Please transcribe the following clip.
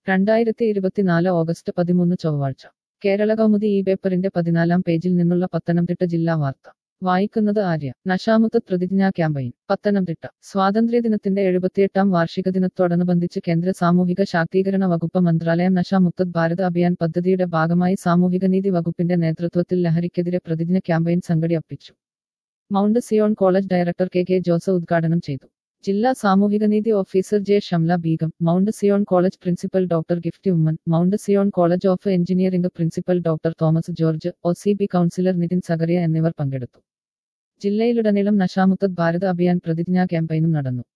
രണ്ടായിരത്തി ഇരുപത്തിനാല് ഓഗസ്റ്റ് പതിമൂന്ന് ചൊവ്വാഴ്ച കേരള കൗമുദി ഈ പേപ്പറിന്റെ പതിനാലാം പേജിൽ നിന്നുള്ള പത്തനംതിട്ട ജില്ലാ വാർത്ത വായിക്കുന്നത് ആര്യ നശാമുക്ത പ്രതിജ്ഞാ ക്യാമ്പയിൻ പത്തനംതിട്ട സ്വാതന്ത്ര്യദിനത്തിന്റെ എഴുപത്തിയെട്ടാം വാർഷിക ദിനത്തോടനുബന്ധിച്ച് കേന്ദ്ര സാമൂഹിക ശാക്തീകരണ വകുപ്പ് മന്ത്രാലയം നശാമുക്ത് ഭാരത് അഭിയാൻ പദ്ധതിയുടെ ഭാഗമായി സാമൂഹികനീതി വകുപ്പിന്റെ നേതൃത്വത്തിൽ ലഹരിക്കെതിരെ പ്രതിജ്ഞ ക്യാമ്പയിൻ സംഘടിപ്പിച്ചു Mount Zion College director K K Jose ഉദ്ഘാടനം ചെയ്തു ജില്ലാ സാമൂഹികനീതി officer J Shamla Beegum Mount Zion College principal doctor Gifty Oommen Mount Zion College of engineering principal doctor Thomas George O C B counsellor Nithin Zacharia എന്നിവർ പങ്കെടുത്തു ജില്ലയിലുടനീളം നശാമുക്ത് ഭാരത് അഭിയാൻ പ്രതിജ്ഞാ ക്യാമ്പയിനും നടന്നു